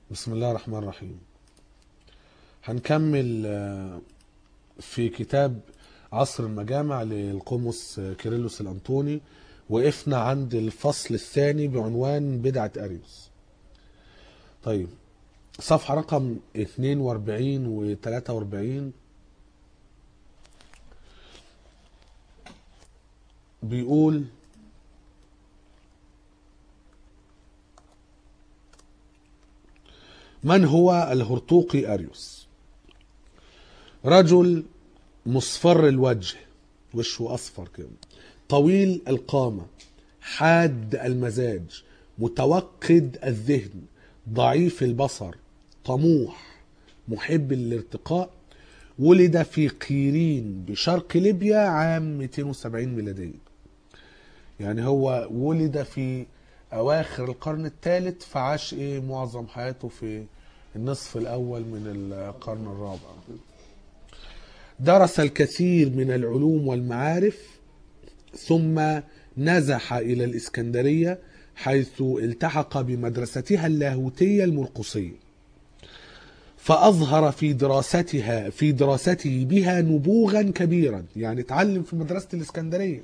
بسم الله الرحمن الرحيم هنكمل آه، في كتاب عصر المجامع للقمص آه، كيرلس الأنطوني وقفنا عند الفصل الثاني بعنوان بدعة أريوس طيب صفحة رقم 42 و 43 بيقول من هو الهرطوقي أريوس رجل مصفر الوجه وشه أصفر كده طويل القامة حاد المزاج متوقد الذهن ضعيف البصر طموح محب الارتقاء ولد في قيرين بشرق ليبيا عام 270 ميلادية يعني هو ولد في اواخر القرن الثالث فعاش ايه معظم حياته في النصف الاول من القرن الرابع درس الكثير من العلوم والمعارف ثم نزح الى الاسكندريه حيث التحق بمدرستها اللاهوتيه المرقصيه فاظهر في دراستها في دراسته بها نبوغا كبيرا يعني اتعلم في مدرسه الاسكندريه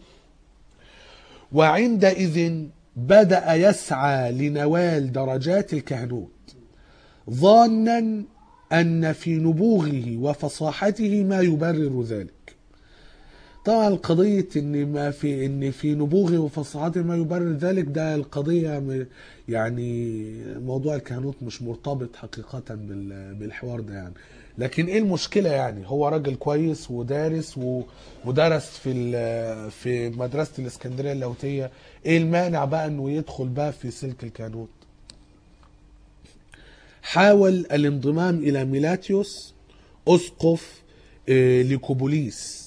وعندئذ بدأ يسعى لنوال درجات الكهنوت ظانا أن في نبوغه وفصاحته ما يبرر ذلك طبعا القضية ان ما في ان في نبوغه وفصاحته ما يبرر ذلك ده القضية م- يعني موضوع الكهنوت مش مرتبط حقيقة بال- بالحوار ده يعني لكن ايه المشكلة يعني هو راجل كويس ودارس و- ودرس في ال- في مدرسة الاسكندرية اللاهوتية ايه المانع بقى انه يدخل بقى في سلك الكهنوت حاول الانضمام الى ميلاتيوس اسقف آه، ليكوبوليس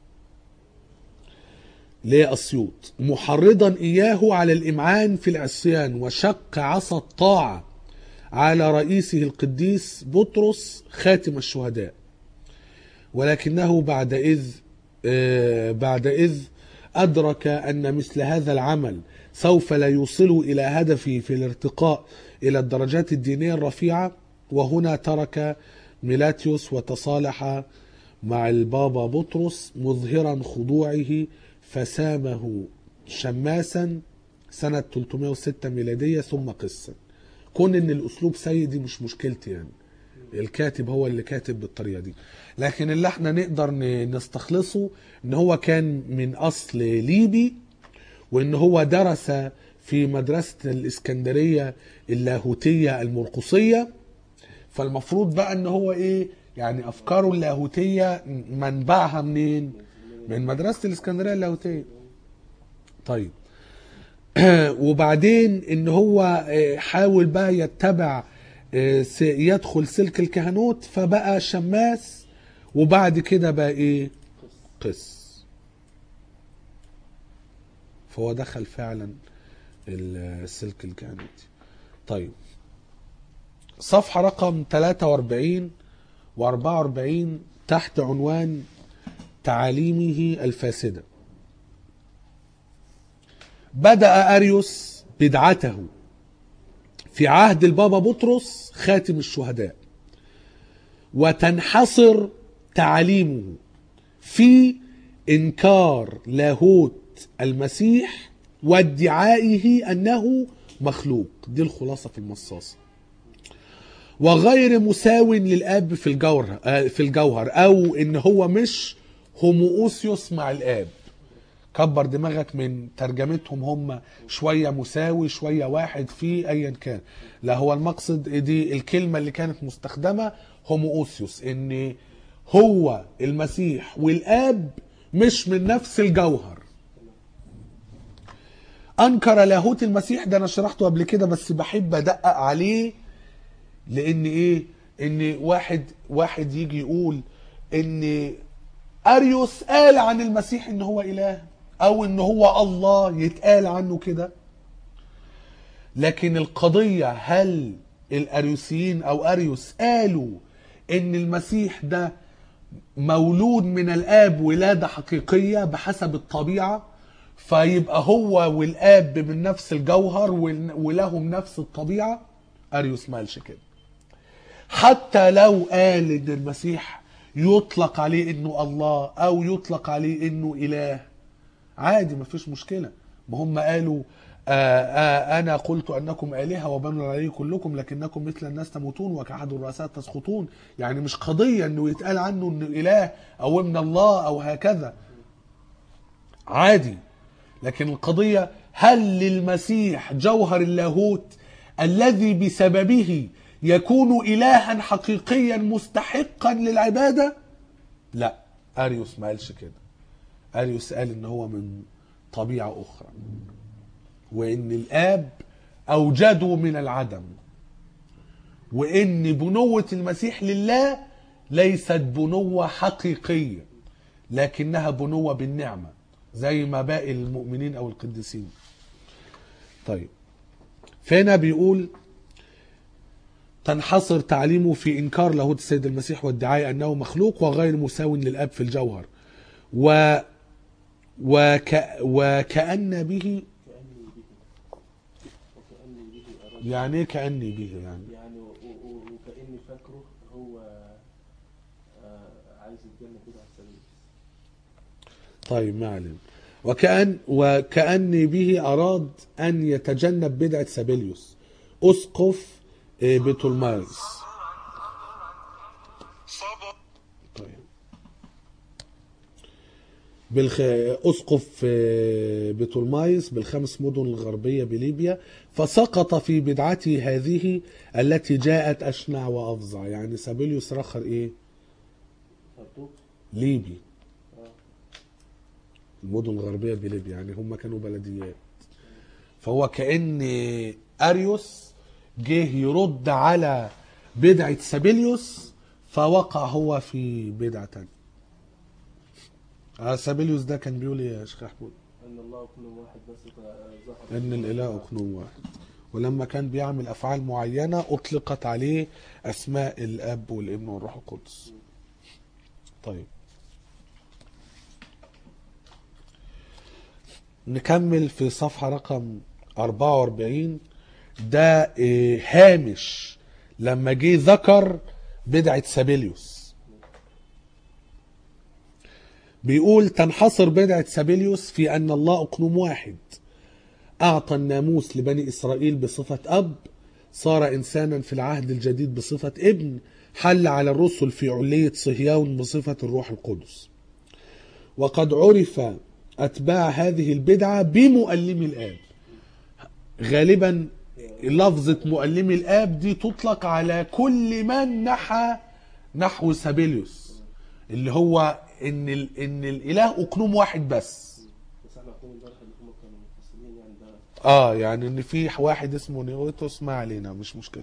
لأسيوط محرضا إياه على الإمعان في العصيان وشق عصا الطاعة على رئيسه القديس بطرس خاتم الشهداء ولكنه بعد إذ آه، بعد إذ أدرك أن مثل هذا العمل سوف لا يوصله إلى هدفه في الارتقاء إلى الدرجات الدينية الرفيعة وهنا ترك ميلاتيوس وتصالح مع البابا بطرس مظهرا خضوعه فسامه شماسا سنة 306 ميلادية ثم قسا كون ان الاسلوب سيء دي مش مشكلتي يعني الكاتب هو اللي كاتب بالطريقة دي لكن اللي احنا نقدر ن- نستخلصه ان هو كان من اصل ليبي وان هو درس في مدرسة الاسكندرية اللاهوتية المرقصية فالمفروض بقى ان هو ايه يعني افكاره اللاهوتية منبعها منين من مدرسة الاسكندرية اللاهوتية طيب وبعدين ان هو آه، حاول بقى يتبع آه، س- يدخل سلك الكهنوت فبقى شماس وبعد كده بقى ايه قس فهو دخل فعلا السلك الكهنوتي طيب صفحة رقم 43 و44 تحت عنوان تعاليمه الفاسدة بدأ أريوس بدعته في عهد البابا بطرس خاتم الشهداء وتنحصر تعاليمه في إنكار لاهوت المسيح وادعائه أنه مخلوق دي الخلاصة في المصاصة وغير مساو للاب في الجوهر آه، في الجوهر او ان هو مش هومووسيوس مع الاب كبر دماغك من ترجمتهم هم شويه مساوي شويه واحد في ايا كان لا هو المقصد دي الكلمه اللي كانت مستخدمه هومووسيوس ان هو المسيح والاب مش من نفس الجوهر انكر لاهوت المسيح ده انا شرحته قبل كده بس بحب ادقق عليه لان ايه ان واحد واحد يجي يقول ان اريوس قال عن المسيح ان هو اله او ان هو الله يتقال عنه كده لكن القضية هل الاريوسيين او اريوس قالوا ان المسيح ده مولود من الاب ولادة حقيقية بحسب الطبيعة فيبقى هو والاب من نفس الجوهر ول- ولهم نفس الطبيعة اريوس ما قالش كده حتى لو قال ان المسيح يطلق عليه انه الله او يطلق عليه انه اله عادي مفيش مشكله ما هم قالوا آآ آآ انا قلت انكم الهه وبنو علي كلكم لكنكم مثل الناس تموتون وكأحد الرؤساء تسقطون يعني مش قضيه انه يتقال عنه انه اله او ابن الله او هكذا عادي لكن القضيه هل للمسيح جوهر اللاهوت الذي بسببه يكون الها حقيقيا مستحقا للعباده لا اريوس ما قالش كده اريوس قال ان هو من طبيعه اخرى وان الاب اوجده من العدم وان بنوه المسيح لله ليست بنوه حقيقيه لكنها بنوه بالنعمه زي ما باقي المؤمنين او القديسين طيب فهنا بيقول تنحصر تعليمه في انكار لاهوت السيد المسيح وادعاء انه مخلوق وغير مساو للاب في الجوهر و وك وكأن به كأني به وكأني به أراد يعني ايه كأني به يعني يعني و- و- و- وكأني فاكره هو آه، عايز يتجنن كده على السبيل طيب ما علينا وكأن وكأني به أراد أن يتجنب بدعة سابيليوس أسقف آه، بطولمايوس طيب بالخ... أسقف آه، بطولمايوس بالخمس مدن الغربية بليبيا فسقط في بدعته هذه التي جاءت أشنع وأفظع يعني سابيليوس رخر إيه فرطوط ليبي اه المدن الغربية بليبيا يعني هم كانوا بلديات فهو كأن أريوس جه يرد على بدعة سابيليوس فوقع هو في بدعة تانية آه، سابيليوس ده كان بيقول ايه يا شيخ محمود أن الله كل واحد بس ظهر ان الاله اقنوم واحد ولما كان بيعمل افعال معينه اطلقت عليه اسماء الاب والابن والروح القدس طيب نكمل في صفحه رقم 44 ده آه، هامش لما جه ذكر بدعه سابيليوس بيقول تنحصر بدعه سابيليوس في ان الله اقنوم واحد أعطى الناموس لبني إسرائيل بصفة أب صار إنسانا في العهد الجديد بصفة ابن حل على الرسل في علية صهيون بصفة الروح القدس وقد عرف أتباع هذه البدعة بمؤلم الآب غالبا لفظة مؤلم الآب دي تطلق على كل من نحى نحو سابيليوس اللي هو إن, ال- إن الإله أقنوم واحد بس بس احنا واخدين امبارح اللي هم كانوا مفصلين يعني ده اه يعني ان في واحد اسمه نيوتوس ما علينا مش مشكله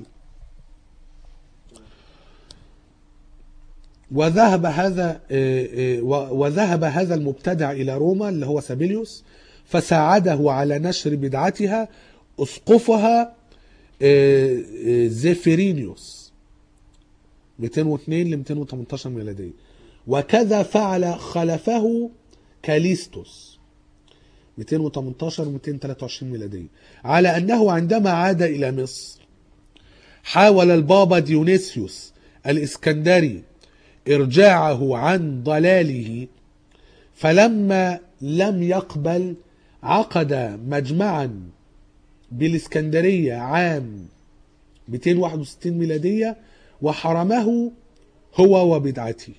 وذهب هذا آه، آه، و- وذهب هذا المبتدع الى روما اللي هو سابيليوس فساعده على نشر بدعتها اسقفها آه، آه، زيفيرينيوس 202 ل 218 ميلاديه وكذا فعل خلفه كاليستوس 218 و 223 ميلادية على أنه عندما عاد إلى مصر حاول البابا ديونيسيوس الإسكندري إرجاعه عن ضلاله فلما لم يقبل عقد مجمعا بالإسكندرية عام 261 ميلادية وحرمه هو وبدعته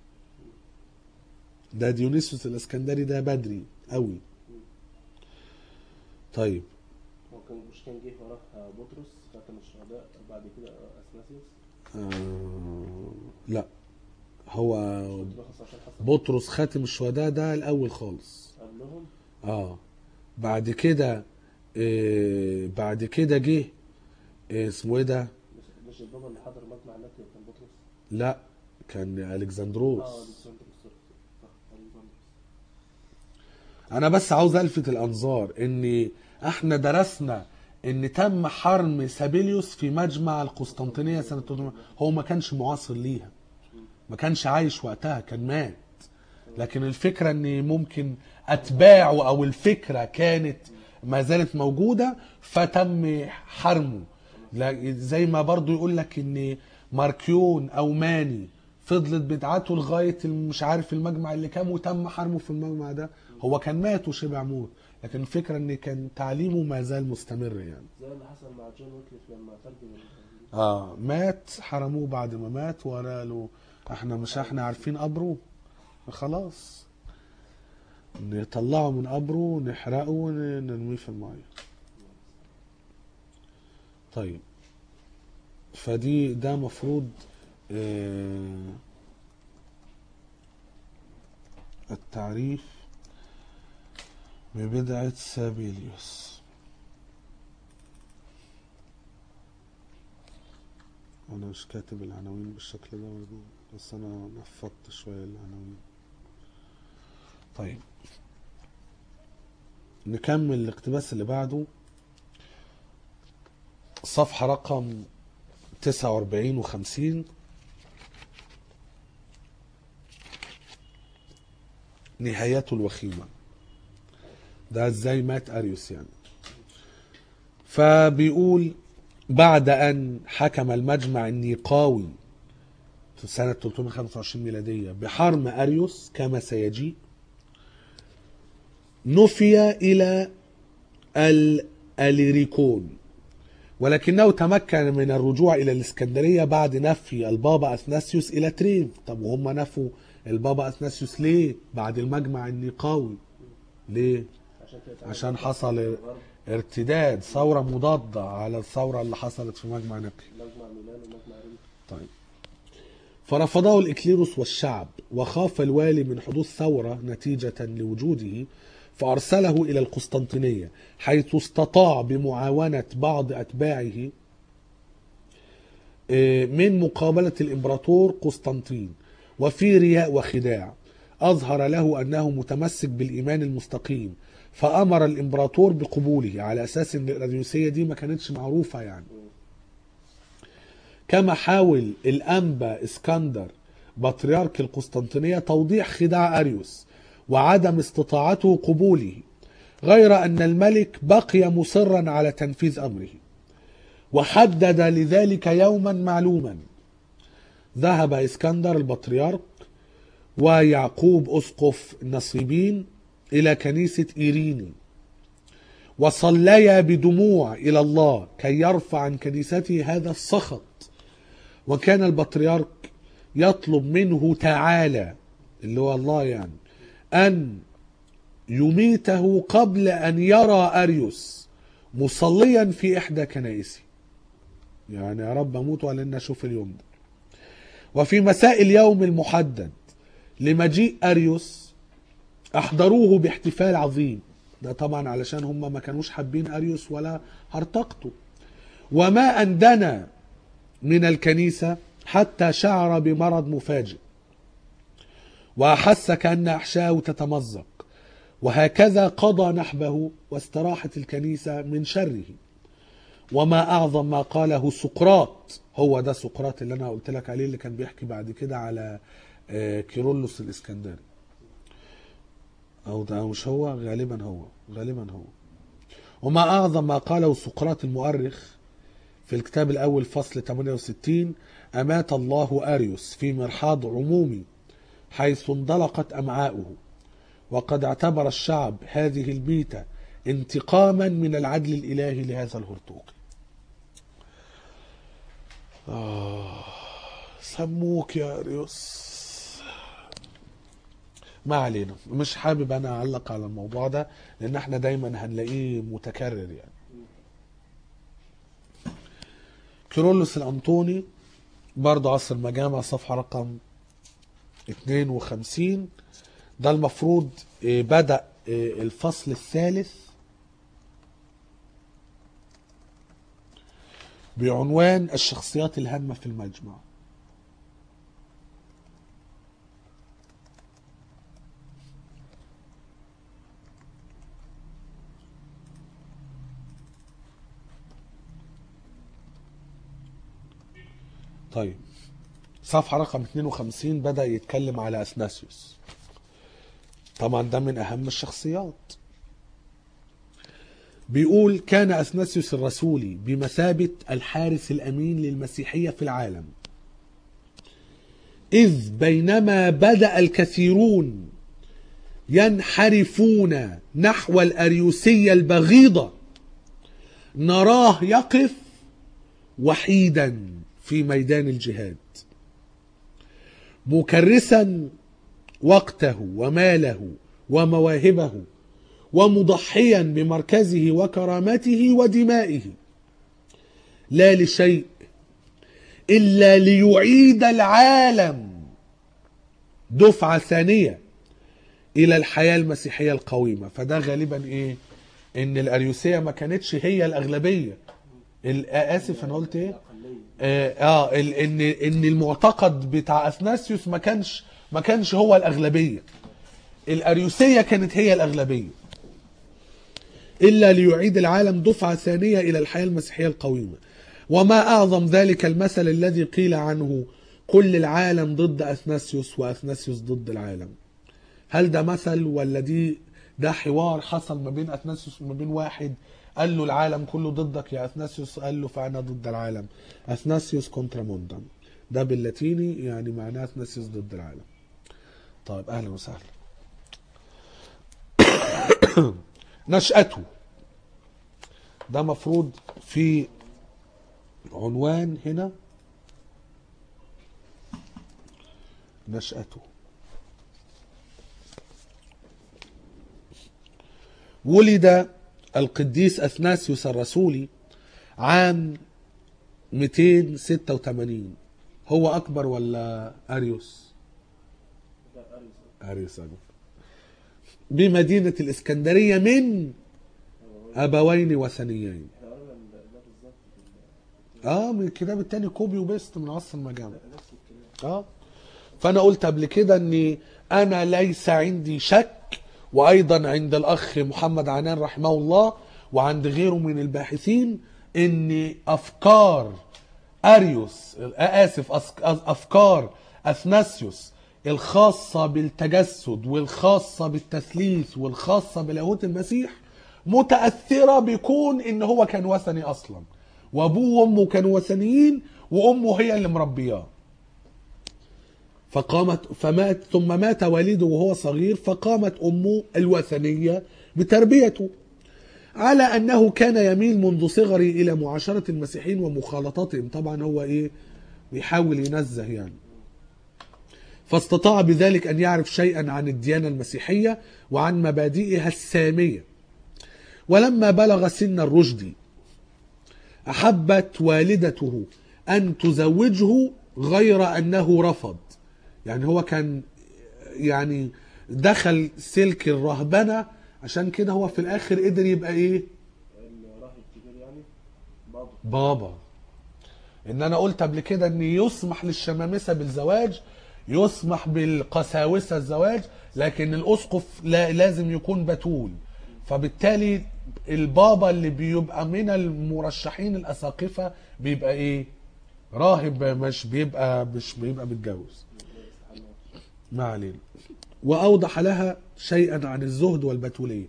ده ديونيسيوس الإسكندري ده بدري قوي طيب هو كان مش كان جه وراه بطرس خاتم الشهداء بعد كده اثناسيوس آه لا هو رخص عشان حصل بطرس خاتم الشهداء ده الاول خالص قبلهم اه بعد كده آه بعد كده جه آه اسمه ايه ده مش مش البابا اللي حضر مجمع النبي كان بطرس لا كان اه الكسندروس الكسندروس صح الكسندروس انا بس عاوز الفت الانظار ان احنا درسنا ان تم حرم سابيليوس في مجمع القسطنطينيه سنه 300 هو ما كانش معاصر ليها ما كانش عايش وقتها كان مات لكن الفكره ان ممكن اتباعه او الفكره كانت ما زالت موجوده فتم حرمه لا- زي ما برضو يقول لك ان ماركيون او ماني فضلت بدعته لغايه مش عارف المجمع اللي كام وتم حرمه في المجمع ده هو كان مات وشبع موت لكن الفكره ان كان تعليمه ما زال مستمر يعني زي اللي حصل مع جون ويكليف لما ترجم الإنجيل. اه مات حرموه بعد ما مات وقالوا احنا مش احنا عارفين قبره خلاص نطلعه من قبره نحرقه ونرميه في الميه طيب فدي ده مفروض آه التعريف ببدعة سابيليوس انا مش كاتب العناوين بالشكل ده برضه، بس انا نفضت شويه العناوين طيب نكمل الاقتباس اللي بعده صفحة رقم 49 و50 نهايته الوخيمة ده ازاي مات اريوس يعني فبيقول بعد أن حكم المجمع النيقاوي في سنة 325 ميلادية بحرم أريوس كما سيجيء نفي إلى الأليريكون ولكنه تمكن من الرجوع إلى الإسكندرية بعد نفي البابا أثناسيوس إلى تريف طب وهم نفوا البابا أثناسيوس ليه بعد المجمع النيقاوي ليه عشان كده عشان حصل الغرب ارتداد ثورة مضادة على الثورة اللي حصلت في مجمع نقي مجمع ميلان ومجمع ريم طيب فرفضه الإكليروس والشعب وخاف الوالي من حدوث ثورة نتيجة لوجوده فأرسله إلى القسطنطينية حيث استطاع بمعاونة بعض أتباعه آه، من مقابلة الإمبراطور قسطنطين وفي رياء وخداع أظهر له أنه متمسك بالإيمان المستقيم فأمر الإمبراطور بقبوله على أساس أن الأريوسية دي ما كانتش معروفة يعني كما حاول الأنبا اسكندر بطريرك القسطنطينية توضيح خداع أريوس وعدم استطاعته قبوله غير أن الملك بقي مصرا على تنفيذ أمره وحدد لذلك يوما معلوما ذهب اسكندر البطريرك ويعقوب أسقف النصيبين إلى كنيسة إيريني وصليا بدموع إلى الله كي يرفع عن كنيسته هذا السخط وكان البطريرك يطلب منه تعالى اللي هو الله يعني أن يميته قبل أن يرى أريوس مصليا في إحدى كنائسه يعني يا رب أموت ولا أن أشوف اليوم ده وفي مساء اليوم المحدد لمجيء أريوس أحضروه باحتفال عظيم ده طبعا علشان هم ما كانوش حابين أريوس ولا هرطقته وما أندنا من الكنيسة حتى شعر بمرض مفاجئ وأحس كأن أحشاه تتمزق وهكذا قضى نحبه واستراحت الكنيسة من شره وما أعظم ما قاله سقراط هو ده سقراط اللي أنا قلت لك عليه اللي كان بيحكي بعد كده على آه، كيرلس الإسكندري أو ده مش هو غالبا هو غالبا هو وما أعظم ما قاله سقراط المؤرخ في الكتاب الأول فصل 68 أمات الله أريوس في مرحاض عمومي حيث انضلقت أمعاؤه وقد اعتبر الشعب هذه الميتة انتقاما من العدل الإلهي لهذا الهرطوق آه سموك يا أريوس ما علينا مش حابب أنا أعلق على الموضوع ده لأن احنا دايما هنلاقيه متكرر يعني كيرلس الأنطوني برضه عصر المجامع صفحة رقم 52 ده المفروض آه، بدأ آه، الفصل الثالث بعنوان الشخصيات الهامة في المجمع طيب صفحة رقم 52 بدأ يتكلم على أثناسيوس طبعا ده من أهم الشخصيات بيقول كان أثناسيوس الرسولي بمثابة الحارس الأمين للمسيحية في العالم إذ بينما بدأ الكثيرون ينحرفون نحو الأريوسية البغيضة نراه يقف وحيدا في ميدان الجهاد مكرسا وقته وماله ومواهبه ومضحيا بمركزه وكرامته ودمائه لا لشيء الا ليعيد العالم دفعه ثانيه الى الحياه المسيحيه القويمه فده غالبا ايه ان الاريوسيه ما كانتش هي الاغلبيه ال- اسف انا قلت ايه الأقلية اه آه، ال- ان ان المعتقد بتاع اثناسيوس ما كانش ما كانش هو الاغلبيه الاريوسيه كانت هي الاغلبيه الا ليعيد العالم دفعه ثانيه الى الحياه المسيحيه القويمه وما اعظم ذلك المثل الذي قيل عنه كل العالم ضد اثناسيوس واثناسيوس ضد العالم هل ده مثل ولا دي ده حوار حصل ما بين اثناسيوس وما بين واحد قال له العالم كله ضدك يا اثناسيوس قال له فانا ضد العالم اثناسيوس كونترا موندم ده باللاتيني يعني معناه اثناسيوس ضد العالم طيب اهلا وسهلا نشأته ده مفروض في عنوان هنا نشأته ولد القديس أثناسيوس الرسولي عام 286 هو أكبر ولا أريوس؟ ده أريوس أريوس أكبر بمدينة الإسكندرية من أبوين وثنيين احنا قلنا ال- ده بالظبط في ال- اه من الكتاب التاني كوبي وبيست من عصر المجامع نفس الكلام اه فانا قلت قبل كده اني انا ليس عندي شك وايضا عند الاخ محمد عنان رحمه الله وعند غيره من الباحثين ان افكار اريوس آه، اسف أس- افكار اثناسيوس الخاصة بالتجسد والخاصة بالتثليث والخاصة بلاهوت المسيح متأثرة بكون ان هو كان وثني اصلا وابوه وامه كانوا وثنيين وامه هي اللي مربياه فقامت فمات ثم مات والده وهو صغير فقامت امه الوثنيه بتربيته على انه كان يميل منذ صغره الى معاشره المسيحيين ومخالطتهم طبعا هو ايه بيحاول ينزه يعني فاستطاع بذلك ان يعرف شيئا عن الديانه المسيحيه وعن مبادئها الساميه ولما بلغ سن الرشد احبت والدته ان تزوجه غير انه رفض يعني هو كان يعني دخل سلك الرهبنه عشان كده هو في الاخر قدر يبقى ايه الراهب الكبير يعني بابا بابا ان انا قلت قبل كده ان يسمح للشمامسه بالزواج يسمح بالقساوسه الزواج لكن الاسقف لا لازم يكون بتول فبالتالي البابا اللي بيبقى من المرشحين الاساقفه بيبقى ايه راهب مش بيبقى مش بيبقى متجوز ما علينا واوضح لها شيئا عن الزهد والبتوليه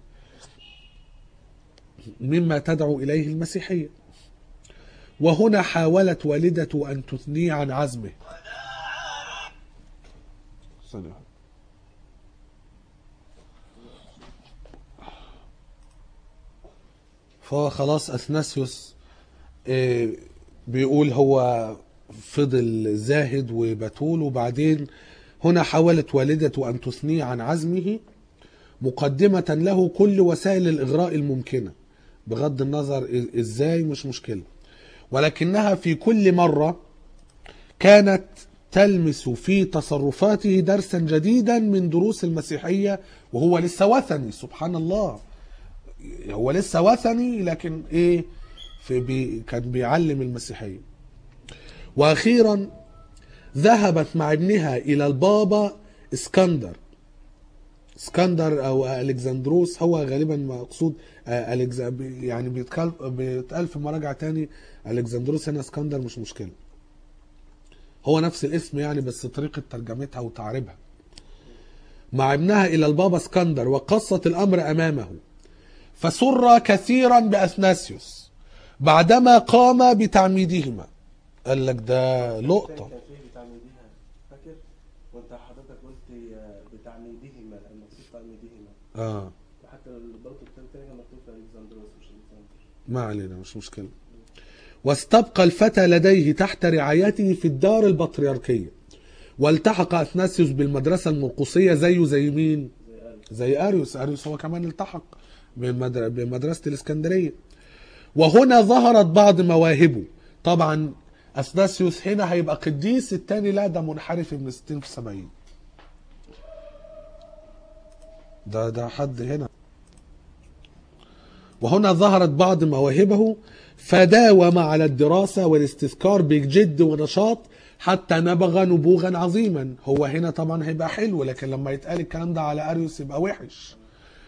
مما تدعو اليه المسيحيه وهنا حاولت والدته أن تثنيه عن عزمه ثانية واحدة. فخلاص أثناسيوس آه، بيقول هو فضل زاهد وبتول وبعدين هنا حاولت والدته أن تثنيه عن عزمه مقدمة له كل وسائل الإغراء الممكنة بغض النظر إ- إزاي مش مشكلة ولكنها في كل مرة كانت تلمس في تصرفاته درسا جديدا من دروس المسيحية وهو لسه وثني سبحان الله هو لسه وثني لكن ايه في بي كان بيعلم المسيحية واخيرا ذهبت مع ابنها الى البابا اسكندر اسكندر او الكسندروس هو غالبا مقصود آه، ألكز... يعني بيتقال بيتقال في مراجع تاني الكسندروس هنا اسكندر مش مشكله هو نفس الاسم يعني بس طريقه ترجمتها وتعريبها مع ابنها الى البابا اسكندر وقصت الامر امامه فسر كثيرا باثناسيوس بعدما قام بتعميدهما قال لك ده لقطه كان فيه بتعمل بيها فاكر وانت حضرتك قلت آه، بتعميدهما المقصود تعميدهما اه وحتى برضه الكتاب التاني كان مكتوب في الكسندروس مش الكسندر ما علينا مش مشكلة واستبقى الفتى لديه تحت رعايته في الدار البطريركية والتحق أثناسيوس بالمدرسة المرقصية زيه زي مين؟ زي قال زي أريوس أريوس هو كمان التحق بمدر- بمدرسة الإسكندرية وهنا ظهرت بعض مواهبه طبعا أثناسيوس هنا هيبقى قديس التاني لا ده منحرف ابن 60 في 70 ده ده حد هنا وهنا ظهرت بعض مواهبه فداوم على الدراسة والاستذكار بجد ونشاط حتى نبغ نبوغا عظيما هو هنا طبعا هيبقى حلو لكن لما يتقال الكلام ده على أريوس يبقى وحش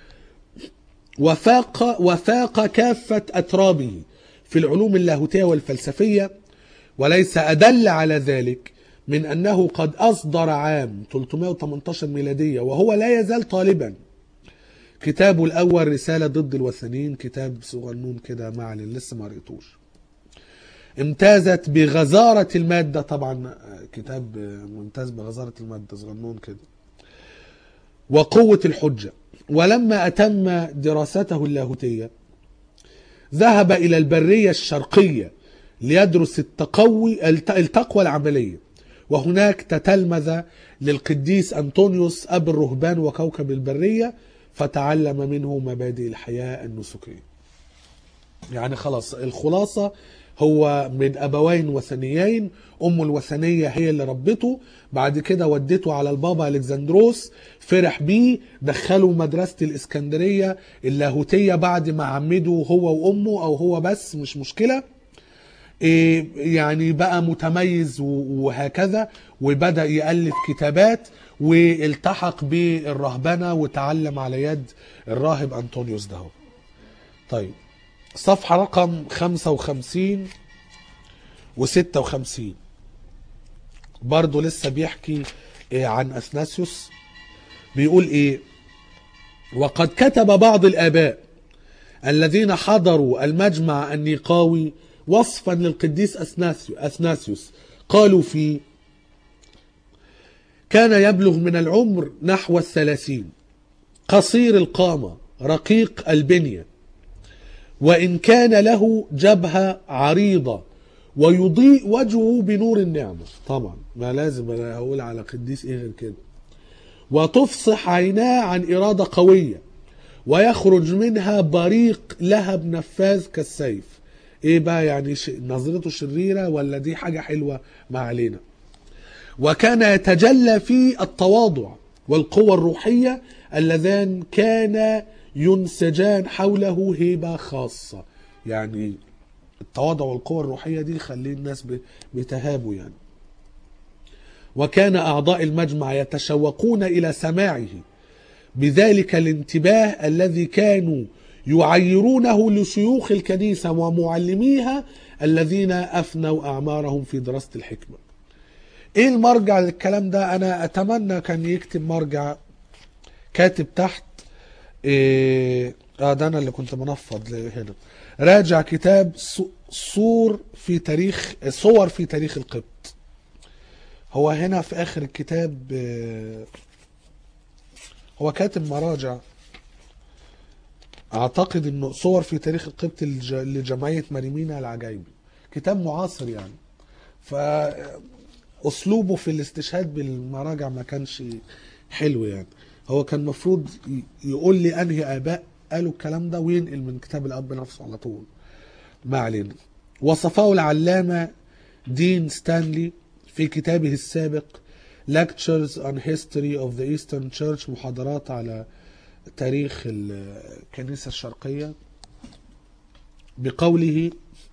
وفاق وفاق كافة أترابه في العلوم اللاهوتية والفلسفية وليس أدل على ذلك من أنه قد أصدر عام 318 ميلادية وهو لا يزال طالبا كتابه الأول رسالة ضد الوثنيين كتاب صغنون كده ما عليه لسه ما قريتوش امتازت بغزارة المادة طبعا آه، كتاب آه، ممتاز بغزارة المادة صغنون كده وقوة الحجة ولما أتم دراسته اللاهوتية ذهب إلى البرية الشرقية ليدرس التقوي الت- التقوى العملية وهناك تتلمذ للقديس أنطونيوس أب الرهبان وكوكب البرية فتعلم منه مبادئ الحياة النسكية يعني خلاص الخلاصة هو من أبوين وثنيين أم الوثنية هي اللي ربته بعد كده ودته على البابا ألكسندروس فرح بيه دخله مدرسة الإسكندرية اللاهوتية بعد ما عمده هو وأمه أو هو بس مش مشكلة إيه يعني بقى متميز و- وهكذا وبدأ يألف كتابات والتحق بالرهبنة وتعلم على يد الراهب أنطونيوس ده طيب صفحة رقم 55 و 56 برضه لسه بيحكي إيه عن أثناسيوس بيقول إيه وقد كتب بعض الآباء الذين حضروا المجمع النيقاوي وصفا للقديس أثناسيو- أثناسيوس قالوا فيه كان يبلغ من العمر نحو الثلاثين قصير القامة رقيق البنية وإن كان له جبهة عريضة ويضيء وجهه بنور النعمة طبعا ما لازم أنا أقول على قديس إيه غير كده وتفصح عيناه عن إرادة قوية ويخرج منها بريق لهب نفاذ كالسيف ايه بقى يعني ش... نظرته شريرة ولا دي حاجة حلوة ما علينا وكان يتجلى في التواضع والقوة الروحية اللذان كان ينسجان حوله هيبة خاصة يعني التواضع والقوة الروحية دي خلي الناس ب- بيتهابوا يعني وكان أعضاء المجمع يتشوقون إلى سماعه بذلك الانتباه الذي كانوا يعيرونه لشيوخ الكنيسة ومعلميها الذين أفنوا أعمارهم في دراسة الحكمة ايه المرجع للكلام ده انا اتمنى كان يكتب مرجع كاتب تحت إيه اه ده انا اللي كنت منفض هنا راجع كتاب ص- صور في تاريخ صور في تاريخ القبط هو هنا في اخر الكتاب آه، هو كاتب مراجع اعتقد انه صور في تاريخ القبط لج- لجمعية مريمينا العجايبي كتاب معاصر يعني فاسلوبه في الاستشهاد بالمراجع ما كانش حلو يعني هو كان المفروض يقول لي انهي اباء قالوا الكلام ده وينقل من كتاب الاب نفسه على طول ما علينا وصفه العلامة دين ستانلي في كتابه السابق Lectures on History of the Eastern Church محاضرات على تاريخ الكنيسة الشرقية بقوله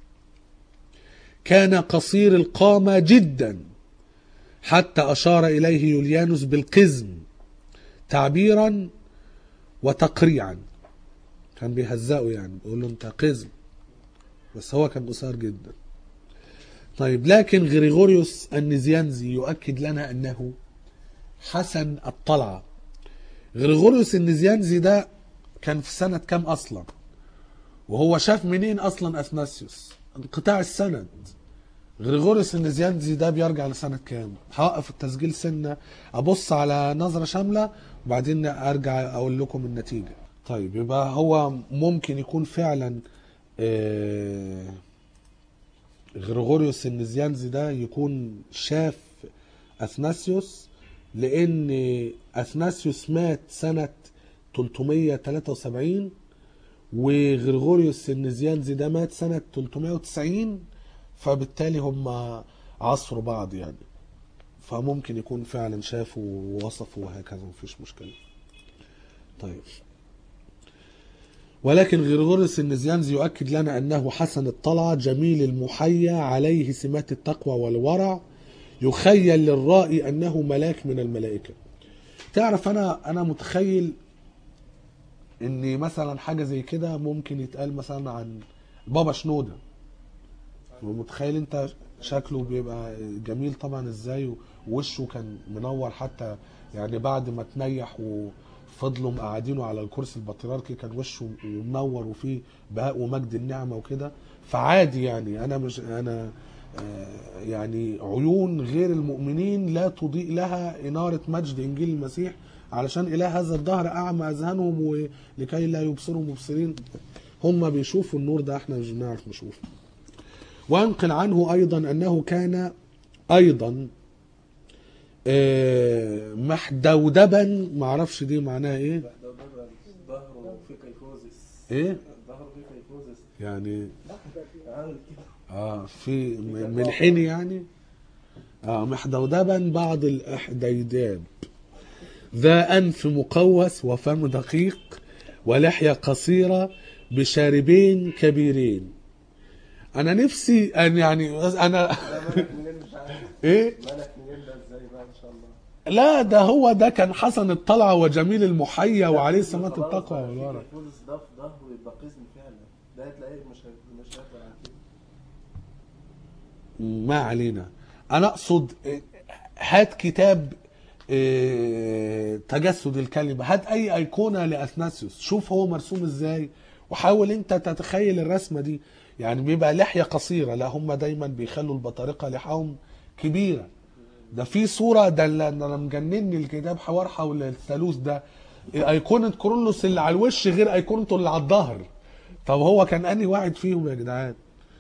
كان قصير القامة جدا حتى أشار إليه يوليانوس بالقزم تعبيرا وتقريعا كان بيهزقه يعني بيقول له انت قزم بس هو كان قصير جدا طيب لكن غريغوريوس النزيانزي يؤكد لنا انه حسن الطلعه غريغوريوس النزيانزي ده كان في سنة كام أصلا وهو شاف منين أصلا أثناسيوس انقطاع السند غريغوريوس النزيانزي ده بيرجع لسنة كام؟ هوقف التسجيل سنة أبص على نظرة شاملة وبعدين أرجع أقول لكم النتيجة. طيب يبقى هو ممكن يكون فعلا آه، غريغوريوس النزيانزي ده يكون شاف أثناسيوس لأن أثناسيوس مات سنة 373 وغريغوريوس النزيانزي ده مات سنة 390 فبالتالي هم عصروا بعض يعني فممكن يكون فعلا شافوا ووصفوا وهكذا مفيش مشكلة طيب ولكن غريغوريوس النزيانزي يؤكد لنا أنه حسن الطلعة جميل المحيا عليه سمات التقوى والورع يخيل للرائي أنه ملاك من الملائكة تعرف أنا أنا متخيل ان مثلا حاجه زي كده ممكن يتقال مثلا عن بابا شنوده ومتخيل انت شكله بيبقى جميل طبعا ازاي ووشه كان منور حتى يعني بعد ما تنيح وفضلوا مقعدينه على الكرسي البطريركي كان وشه منور وفيه بهاء ومجد النعمه وكده فعادي يعني انا مش انا آه، يعني عيون غير المؤمنين لا تضيء لها إنارة مجد إنجيل المسيح علشان إله هذا الدهر أعمى أذهانهم ولكي لا يبصروا مبصرين هم بيشوفوا النور ده احنا مش بنعرف نشوفه وانقل عنه أيضا أنه كان أيضا آه، محدودبا معرفش دي معناها ايه ده ده ظهره في كيفوزس ايه ظهره في كيفوزس يعني عامل كده اه في م- من حين يعني اه محدودبا بعض الاحديداب ذا انف مقوس وفم دقيق ولحيه قصيره بشاربين كبيرين انا نفسي ان يعني انا ده ملك منين مش عارف ايه ملك منين ده ازاي بقى ان شاء الله لا ده هو ده كان حسن الطلعه وجميل المحيا وعليه سمات خلاص التقوى بقى في والورع كيفوزس ده في ظهره يبقى قزم فعلا ده هتلاقيه مش هي- مش هيقدر عن كده ما علينا انا اقصد إيه، هات كتاب إيه، تجسد الكلمة هات اي ايقونة لاثناسيوس شوف هو مرسوم ازاي وحاول انت تتخيل الرسمة دي يعني بيبقى لحية قصيرة لا هم دايما بيخلوا البطارقة لحاهم كبيرة ده في صورة ده اللي انا مجنني الكتاب حوار حول الثالوث ده ايقونة كورولوس اللي على الوش غير ايقونته اللي على الظهر طب هو كان انهي واحد فيهم يا جدعان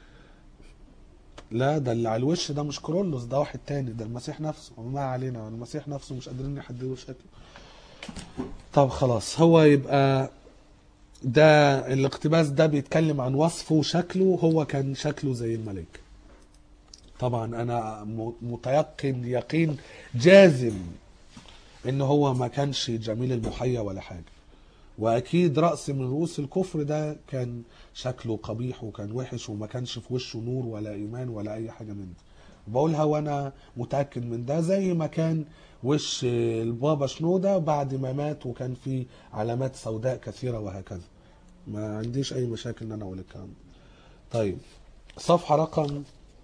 لا ده اللي على الوش ده مش كرولوس ده واحد تاني ده المسيح نفسه وما علينا المسيح نفسه مش قادرين يحددوا شكله طب خلاص هو يبقى ده الاقتباس ده بيتكلم عن وصفه وشكله هو كان شكله زي الملك طبعا انا م- متيقن يقين جازم ان هو ما كانش جميل المحيا ولا حاجه واكيد راس من رؤوس الكفر ده كان شكله قبيح وكان وحش وما كانش في وشه نور ولا ايمان ولا اي حاجه من دي بقولها وانا متاكد من ده زي ما كان وش البابا شنوده بعد ما مات وكان فيه علامات سوداء كثيره وهكذا ما عنديش اي مشاكل ان انا اقول الكلام ده طيب صفحه رقم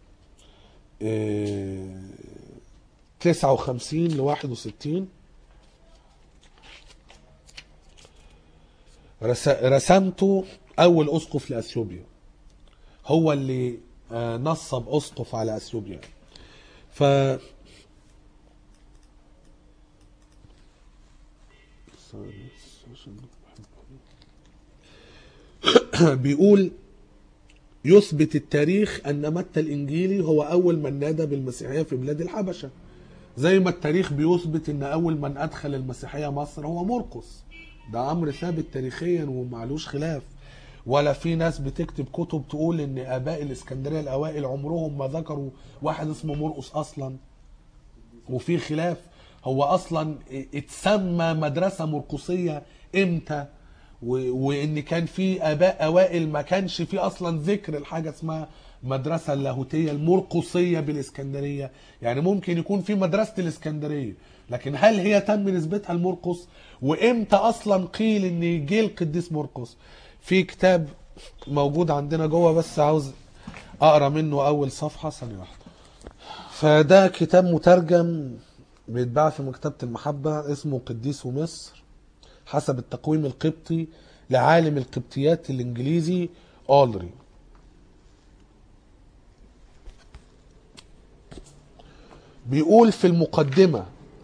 آه، 59 ل 61 رس- رسمته اول اسقف لاثيوبيا هو اللي آه، نصب اسقف على اثيوبيا ف بيقول يثبت التاريخ ان متى الانجيلي هو اول من نادى بالمسيحيه في بلاد الحبشه زي ما التاريخ بيثبت ان اول من ادخل المسيحيه مصر هو مرقس ده امر ثابت تاريخيا ومعلوش خلاف ولا في ناس بتكتب كتب تقول ان اباء الاسكندريه الاوائل عمرهم ما ذكروا واحد اسمه مرقس اصلا وفي خلاف هو اصلا اتسمى مدرسه مرقسيه امتى و- وان كان في اباء اوائل ما كانش في اصلا ذكر الحاجه اسمها مدرسه اللاهوتيه المرقسيه بالاسكندريه يعني ممكن يكون في مدرسه الاسكندريه لكن هل هي تم نسبتها لمرقس وامتى اصلا قيل ان جه القديس مرقس في كتاب موجود عندنا جوه بس عاوز اقرا منه اول صفحه ثانيه واحده فده كتاب مترجم بيتباع في مكتبة المحبة اسمه قديس مصر حسب التقويم القبطي لعالم القبطيات الإنجليزي أولري بيقول في المقدمة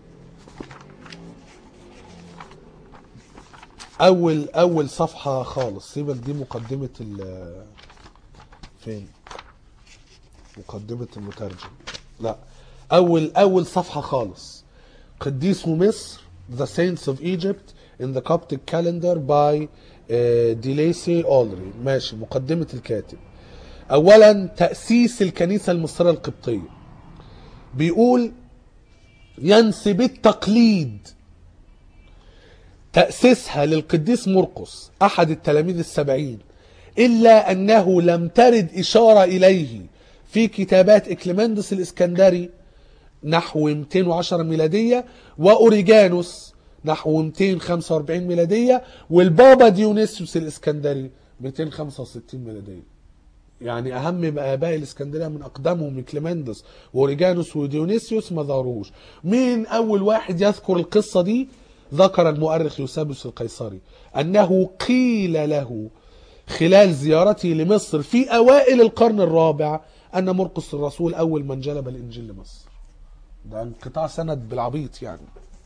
أول أول صفحة خالص سيبك دي مقدمة ال فين؟ مقدمة المترجم لا أول أول صفحة خالص قديس مصر The Saints of Egypt in the Coptic Calendar by ديليسي أولري ماشي مقدمة الكاتب أولا تأسيس الكنيسة المصرية القبطية بيقول ينسب التقليد تأسيسها للقديس مرقس أحد التلاميذ السبعين إلا أنه لم ترد إشارة إليه في كتابات إكليمندس الإسكندري نحو 210 ميلادية وأوريجانوس نحو 245 ميلادية والبابا ديونيسيوس الإسكندري 265 ميلادية يعني أهم آباء الإسكندرية من أقدمهم كليمندس وأوريجانوس وديونيسيوس ما ظهروش مين أول واحد يذكر القصة دي ذكر المؤرخ يوسابيوس القيصري أنه قيل له خلال زيارته لمصر في أوائل القرن الرابع أن مرقس الرسول أول من جلب الإنجيل لمصر ده انقطاع سند بالعبيط يعني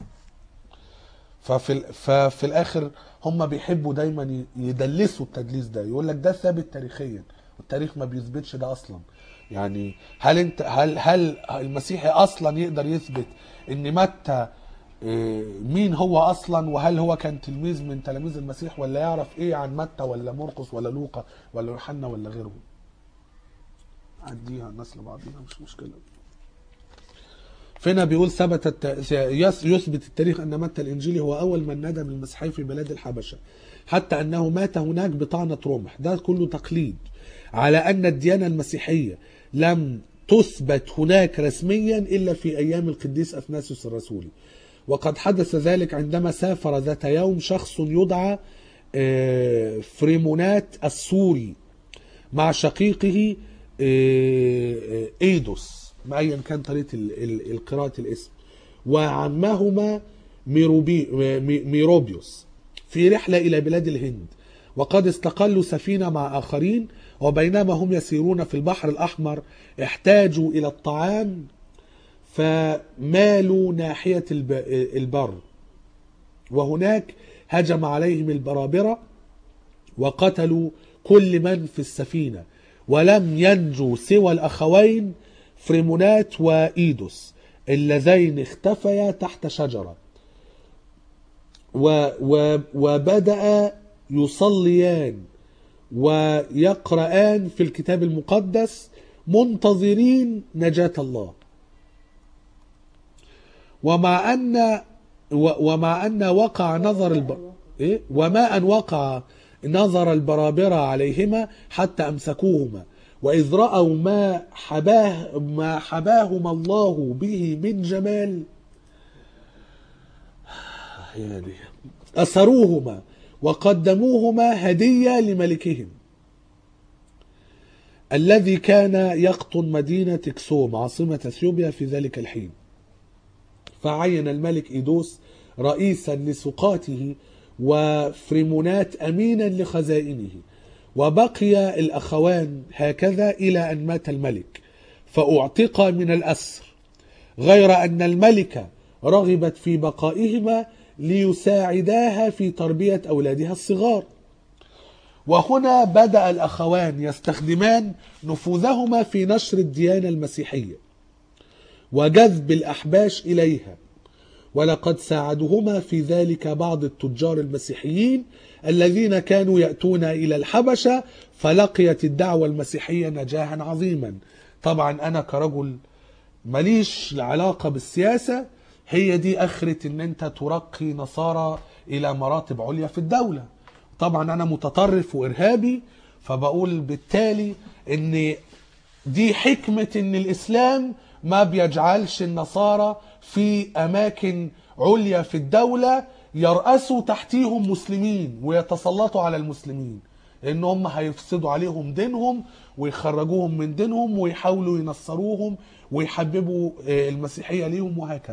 ففي ال- ففي الاخر هم بيحبوا دايما ي- يدلسوا التدليس ده يقول لك ده ثابت تاريخيا والتاريخ ما بيثبتش ده اصلا يعني هل انت هل هل المسيحي اصلا يقدر يثبت ان متى إيه، مين هو اصلا وهل هو كان تلميذ من تلاميذ المسيح ولا يعرف ايه عن متى ولا مرقس ولا لوقا ولا يوحنا ولا غيره عديها الناس لبعضيها مش مشكله فينا بيقول ثبت الت... يس- يثبت التاريخ ان متى الانجيلي هو اول من ندم المسيحي في بلاد الحبشه حتى انه مات هناك بطعنه رمح ده كله تقليد على ان الديانه المسيحيه لم تثبت هناك رسميا الا في ايام القديس اثناسيوس الرسولي وقد حدث ذلك عندما سافر ذات يوم شخص يدعى آه، فريمونات السوري مع شقيقه آه، آه، ايدوس ما ايا كان طريقه ال- ال- القراءه الاسم وعمهما ميروبي مي- ميروبيوس في رحله الى بلاد الهند وقد استقلوا سفينه مع اخرين وبينما هم يسيرون في البحر الاحمر احتاجوا الى الطعام فمالوا ناحيه الب- البر وهناك هجم عليهم البرابره وقتلوا كل من في السفينة ولم ينجو سوى الأخوين فريمونات وإيدوس اللذين اختفيا تحت شجرة و و وبدأ يصليان ويقرآن في الكتاب المقدس منتظرين نجاة الله ومع أن و- ومع أن وقع نظر الب... إيه؟ وما أن وقع نظر البرابرة عليهما حتى أمسكوهما وإذ رأوا ما حباه ما حباهما الله به من جمال يعني أسروهما وقدموهما هدية لملكهم الذي كان يقطن مدينة إكسوم عاصمة أثيوبيا في ذلك الحين فعين الملك إيدوس رئيسا لسقاته وفريمونات أمينا لخزائنه وبقي الأخوان هكذا إلى أن مات الملك فأعتق من الأسر غير أن الملكة رغبت في بقائهما ليساعداها في تربية أولادها الصغار وهنا بدأ الأخوان يستخدمان نفوذهما في نشر الديانة المسيحية وجذب الأحباش إليها ولقد ساعدهما في ذلك بعض التجار المسيحيين الذين كانوا يأتون إلى الحبشة فلقيت الدعوة المسيحية نجاحا عظيما طبعا أنا كرجل ماليش علاقة بالسياسة هي دي آخرة إن أنت ترقي نصارى إلى مراتب عليا في الدولة طبعا أنا متطرف وإرهابي فبقول بالتالي إن دي حكمة ان الاسلام ما بيجعلش النصارى في اماكن عليا في الدولة يرأسوا تحتيهم مسلمين ويتسلطوا على المسلمين لان هم هيفسدوا عليهم دينهم ويخرجوهم من دينهم ويحاولوا ينصروهم ويحببوا آه، المسيحية ليهم وهكذا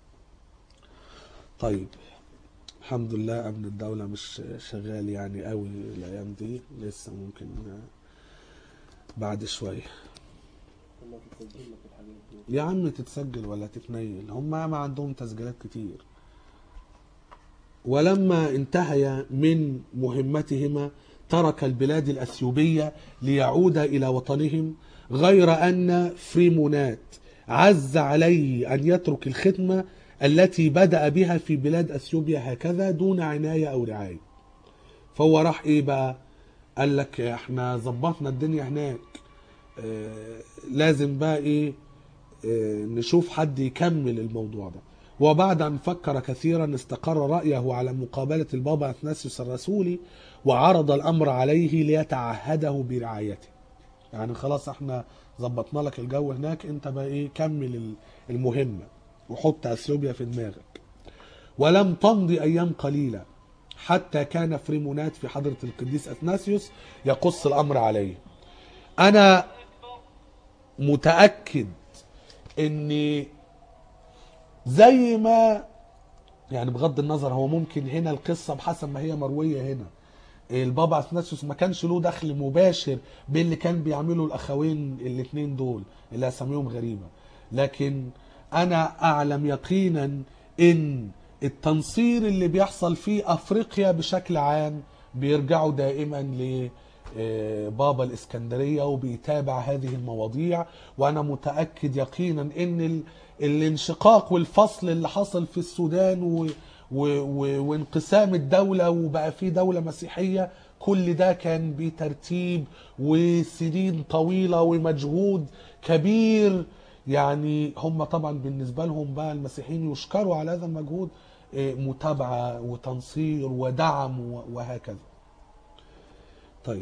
طيب الحمد لله امن الدولة مش شغال يعني قوي الايام دي لسه ممكن آه، بعد شوية ما تتسجل لك الحاجات دي يا عم تتسجل ولا تتنيل هم ما عندهم تسجيلات كتير ولما انتهيا من مهمتهما ترك البلاد الأثيوبية ليعود إلى وطنهم غير أن فريمونات عز عليه أن يترك الخدمة التي بدأ بها في بلاد أثيوبيا هكذا دون عناية أو رعاية فهو راح إيه بقى قال لك احنا ظبطنا الدنيا هناك آه لازم بقى ايه آه، نشوف حد يكمل الموضوع ده وبعد أن فكر كثيرا استقر رأيه على مقابلة البابا أثناسيوس الرسولي وعرض الأمر عليه ليتعهده برعايته يعني خلاص احنا ظبطنا لك الجو هناك انت بقى ايه كمل ال- المهمة وحط اثيوبيا في دماغك ولم تمضي ايام قليلة حتى كان فريمونات في حضرة القديس اثناسيوس يقص الامر عليه انا متأكد ان زي ما يعني بغض النظر هو ممكن هنا القصة بحسب ما هي مروية هنا البابا اثناسيوس ما كانش له دخل مباشر باللي كان بيعمله الاخوين الاثنين دول اللي اساميهم غريبة لكن انا اعلم يقينا ان التنصير اللي بيحصل في افريقيا بشكل عام بيرجعوا دائما ل آه، بابا الاسكندريه وبيتابع هذه المواضيع وانا متاكد يقينا ان ال- الانشقاق والفصل اللي حصل في السودان و و و وانقسام الدوله وبقى في دوله مسيحيه كل ده كان بترتيب وسنين طويله ومجهود كبير يعني هم طبعا بالنسبه لهم بقى المسيحيين يشكروا على هذا المجهود آه، متابعه وتنصير ودعم و- وهكذا طيب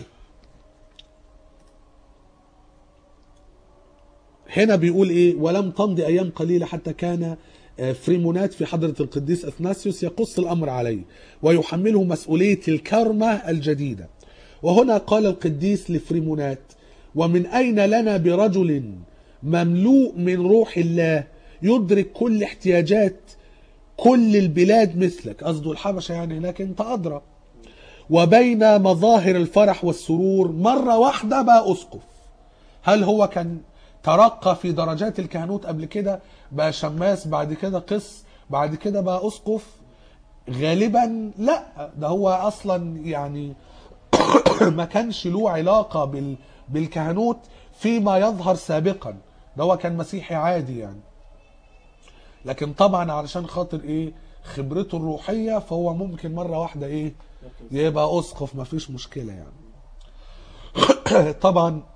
هنا بيقول ايه ولم تمضي ايام قليله حتى كان آه، فريمونات في حضره القديس اثناسيوس يقص الامر عليه ويحمله مسؤوليه الكرمه الجديده وهنا قال القديس لفريمونات ومن اين لنا برجل مملوء من روح الله يدرك كل احتياجات كل البلاد مثلك قصده الحبشه يعني هناك انت ادرى وبين مظاهر الفرح والسرور مرة واحدة بقى أسقف هل هو كان ترقى في درجات الكهنوت قبل كده بقى شماس بعد كده قس بعد كده بقى أسقف غالبا لا ده هو أصلا يعني ما كانش له علاقة بال بالكهنوت فيما يظهر سابقا ده هو كان مسيحي عادي يعني لكن طبعا علشان خاطر ايه خبرته الروحية فهو ممكن مرة واحدة ايه يبقى اسقف مفيش مشكله يعني طبعا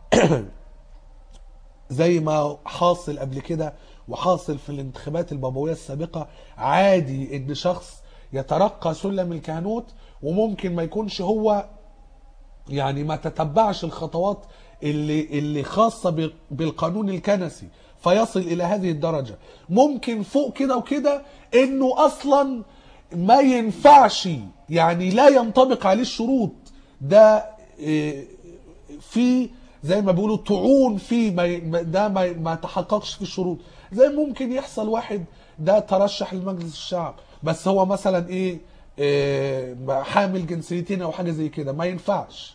زي ما حاصل قبل كده وحاصل في الانتخابات البابويه السابقه عادي ان شخص يترقى سلم الكهنوت وممكن ما يكونش هو يعني ما تتبعش الخطوات اللي اللي خاصه ب- بالقانون الكنسي فيصل الى هذه الدرجه ممكن فوق كده وكده انه اصلا ما ينفعش يعني لا ينطبق عليه الشروط ده إيه، في زي ما بيقولوا طعون فيه ما ي- ما- ده ما, ما تحققش في الشروط زي ممكن يحصل واحد ده ترشح لمجلس الشعب بس هو مثلا ايه, إيه حامل جنسيتين او حاجه زي كده ما ينفعش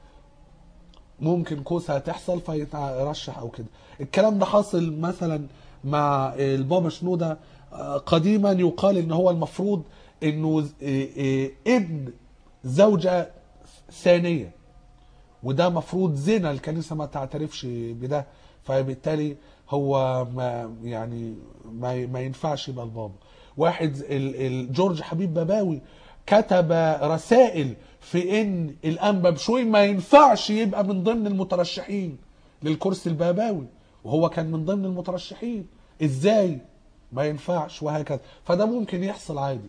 ممكن كوسه هتحصل فيترشح او كده الكلام ده حاصل مثلا مع البابا شنوده آه، قديما يقال ان هو المفروض انه ز- إيه إيه ابن زوجة ثانية وده مفروض زنا الكنيسة ما تعترفش بده فبالتالي هو ما يعني ما, ما ينفعش يبقى البابا واحد ال- ال- جورج حبيب باباوي كتب رسائل في ان الانبا بشوي ما ينفعش يبقى من ضمن المترشحين للكرسي الباباوي وهو كان من ضمن المترشحين ازاي ما ينفعش وهكذا فده ممكن يحصل عادي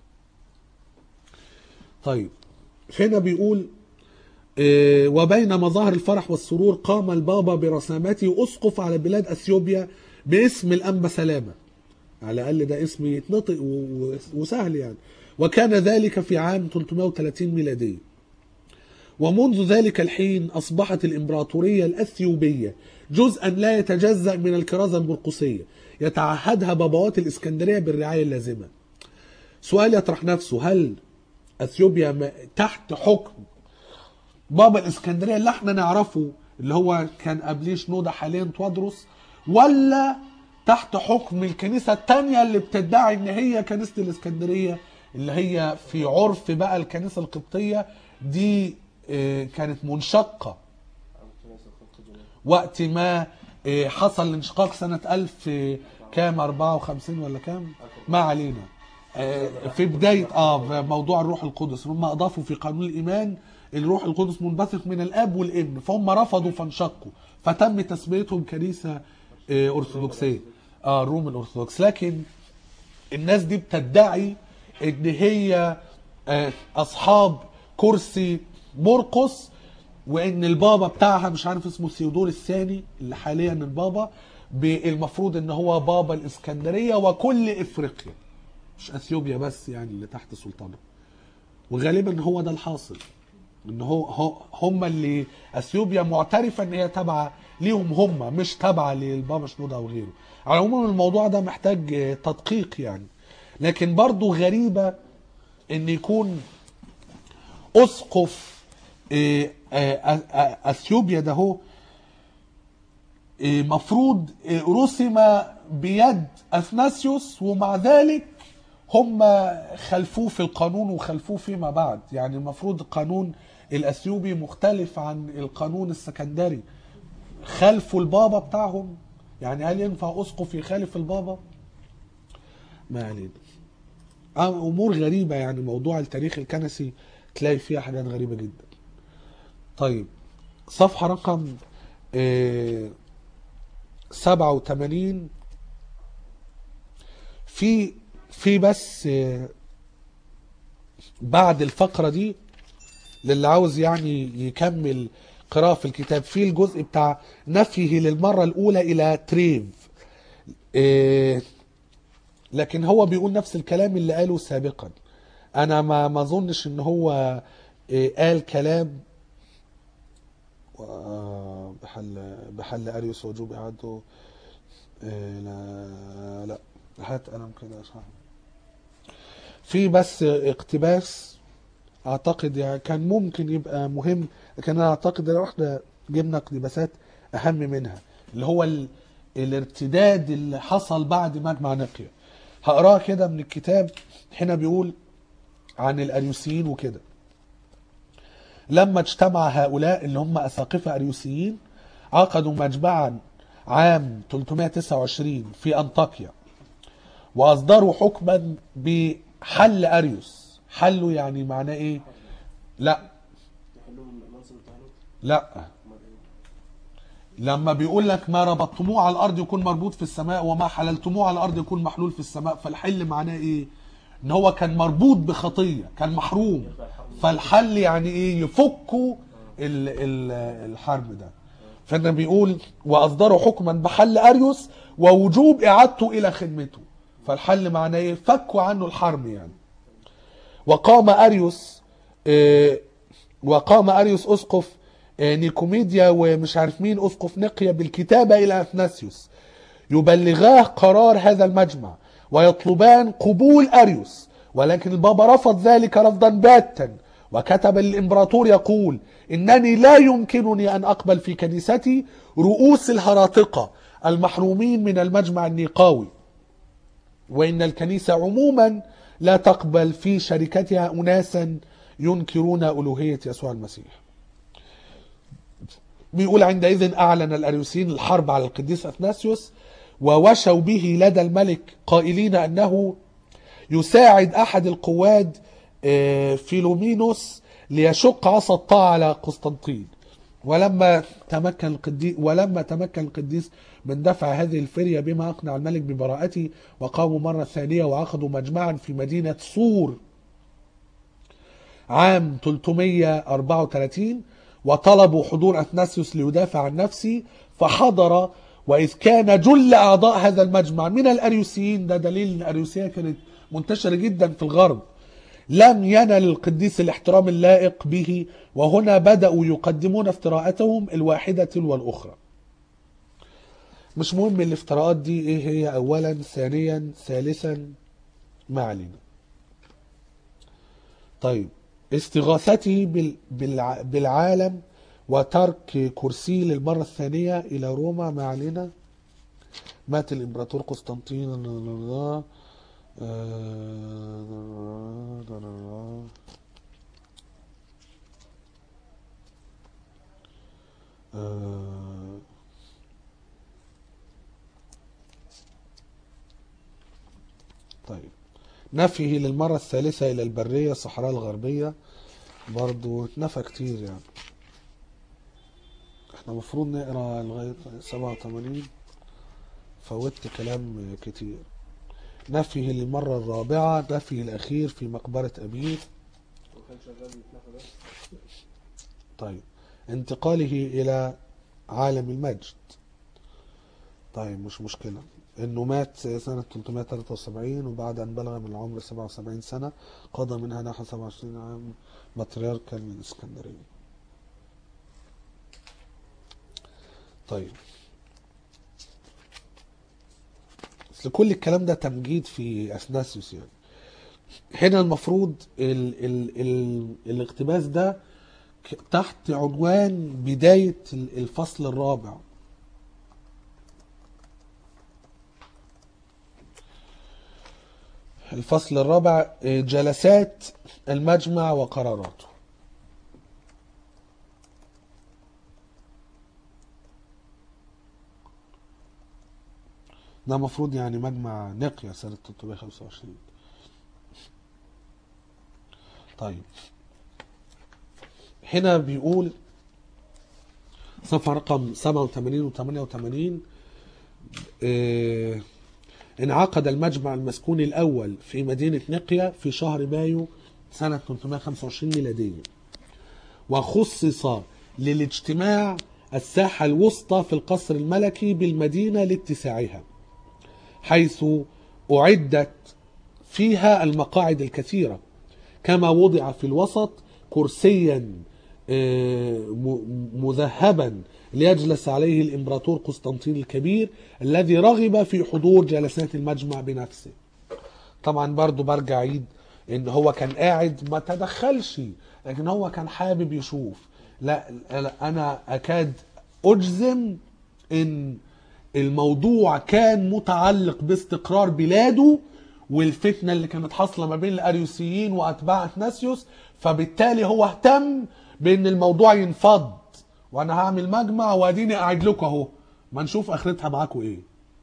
طيب هنا بيقول آه، وبين مظاهر الفرح والسرور قام البابا برسامته أسقف على بلاد أثيوبيا باسم الأنبا سلامة على الأقل ده اسم يتنطق و- و- وسهل يعني وكان ذلك في عام 330 ميلادية ومنذ ذلك الحين أصبحت الإمبراطورية الأثيوبية جزءا لا يتجزأ من الكرازة المرقسية يتعهدها بابوات الإسكندرية بالرعاية اللازمة سؤال يطرح نفسه هل أثيوبيا م- تحت حكم بابا الاسكندريه اللي احنا نعرفه اللي هو كان قبليه شنوده حاليا توادرس ولا تحت حكم الكنيسة التانية اللي بتدعي ان هي كنيسة الاسكندرية اللي هي في عرف بقى الكنيسة القبطية دي آه، كانت منشقة عن كنيسة الخلق الجميل وقت ما آه، حصل الانشقاق سنة 1000 آه، كام 54 ولا كام ما علينا آه، في بداية اه موضوع الروح القدس هم اضافوا في قانون الايمان الروح القدس منبثق من الاب والابن فهم رفضوا فانشقوا فتم تسميتهم كنيسة آه، ارثوذكسية اه الروم الارثوذكس لكن الناس دي بتدعي ان هي آه، اصحاب كرسي مرقس وان البابا بتاعها مش عارف اسمه سيودور الثاني اللي حاليا البابا المفروض ان هو بابا الاسكندريه وكل افريقيا مش اثيوبيا بس يعني اللي تحت سلطانه وغالبا هو ده الحاصل ان هو هو- هم اللي اثيوبيا معترفه ان هي تابعه ليهم هم مش تابعه للبابا شنودة او غيره على العموم الموضوع ده محتاج آه، تدقيق يعني لكن برضو غريبه ان يكون اسقف آه، آه، آه، اثيوبيا ده هو آه، مفروض آه، رسم بيد اثناسيوس ومع ذلك هم خلفوه في القانون وخلفوه فيما بعد يعني المفروض القانون الاثيوبي مختلف عن القانون السكندري خلفوا البابا بتاعهم يعني هل ينفع اسقف يخالف البابا ما علينا آه، امور غريبه يعني موضوع التاريخ الكنسي تلاقي فيها حاجات غريبه جدا طيب صفحه رقم آه، 87 في في بس آه، بعد الفقره دي للي عاوز يعني يكمل قراءة في الكتاب في الجزء بتاع نفيه للمرة الأولى إلى تريف إيه لكن هو بيقول نفس الكلام اللي قاله سابقا أنا ما ما أظنش إن هو إيه قال كلام آه، بحل بحل أريوس وجوب إعادته إيه لا لا هات قلم كده يا صاحبي في بس اقتباس اعتقد يعني كان ممكن يبقى مهم لكن انا اعتقد لو احنا جبنا اقتباسات اهم منها اللي هو ال... الارتداد اللي حصل بعد مجمع نقيا هقراه كده من الكتاب هنا بيقول عن الاريوسيين وكده لما اجتمع هؤلاء اللي هم اساقفه اريوسيين عقدوا مجمعا عام 329 في انطاكيا واصدروا حكما بحل اريوس حله يعني معناه ايه لا يحلوا منصب التهلوك لا امال ايه؟ لما بيقول لك ما ربطتموه على الارض يكون مربوط في السماء وما حللتموه على الارض يكون محلول في السماء فالحل معناه ايه ان هو كان مربوط بخطيه كان محروم فالحل يعني ايه يفكوا ال ال الحرب ده فانا بيقول واصدروا حكما بحل اريوس ووجوب اعادته الى خدمته فالحل معناه ايه فكوا عنه الحرب يعني وقام اريوس آه، وقام اريوس اسقف آه، نيكوميديا ومش عارف مين اسقف نقيا بالكتابه الى اثناسيوس يبلغاه قرار هذا المجمع ويطلبان قبول اريوس ولكن البابا رفض ذلك رفضا باتا وكتب للامبراطور يقول انني لا يمكنني ان اقبل في كنيستي رؤوس الهراطقه المحرومين من المجمع النيقاوي وإن الكنيسة عموما لا تقبل في شركتها أناسا ينكرون ألوهية يسوع المسيح بيقول عندئذ أعلن الأريوسيين الحرب على القديس أثناسيوس ووشوا به لدى الملك قائلين أنه يساعد أحد القواد آه، فيلومينوس ليشق عصا الطاعة على قسطنطين ولما تمكن القديس ولما تمكن القديس من دفع هذه الفرية بما أقنع الملك ببراءته وقاموا مرة ثانية وعقدوا مجمعا في مدينة صور عام 334 وطلبوا حضور أثناسيوس ليدافع عن نفسه فحضر وإذ كان جل أعضاء هذا المجمع من الأريوسيين ده دليل أن الأريوسية كانت منتشرة جدا في الغرب لم ينل القديس الاحترام اللائق به وهنا بدأوا يقدمون افتراءاتهم الواحدة تلو الأخرى مش مهم الافتراءات دي ايه هي اولا ثانيا ثالثا ما علينا طيب استغاثته بال بالع بالعالم وترك كرسي للمرة الثانية إلى روما ما علينا مات الامبراطور قسطنطين آه، طيب نفيه للمرة الثالثة إلى البرية الصحراء الغربية برضو اتنفى كتير يعني احنا المفروض نقرا لغاية 87 فوتت كلام كتير نفيه للمرة الرابعة نفيه الأخير في مقبرة أبيه وكان شغال يتنفى بس طيب انتقاله إلى عالم المجد طيب مش مشكلة انه مات سنة 373 وبعد ان بلغ من العمر 77 سنة قضى منها نحو 27 عام بطريركا الاسكندرية طيب اصل كل الكلام ده تمجيد في اثناسيوس يعني هنا المفروض ال ال ال الاقتباس ده ك- تحت عنوان بداية ال- الفصل الرابع الفصل الرابع آه، جلسات المجمع وقراراته ده المفروض يعني مجمع نقيا سنة 325 طيب هنا بيقول صفحة رقم 87 و 88 آه، انعقد المجمع المسكوني الأول في مدينة نقيا في شهر مايو سنة 325 ميلادية وخصص للاجتماع الساحة الوسطى في القصر الملكي بالمدينة لاتساعها حيث أعدت فيها المقاعد الكثيرة كما وضع في الوسط كرسيا آه، م- مذهبا ليجلس عليه الامبراطور قسطنطين الكبير الذي رغب في حضور جلسات المجمع بنفسه طبعا برضو برجع عيد ان هو كان قاعد ما تدخلش لكن هو كان حابب يشوف لا, لا انا اكاد اجزم ان الموضوع كان متعلق باستقرار بلاده والفتنه اللي كانت حاصله ما بين الاريوسيين واتباع اثناسيوس فبالتالي هو اهتم بان الموضوع ينفض وانا هعمل مجمع واديني قاعد لكم اهو ما نشوف اخرتها معاكم ايه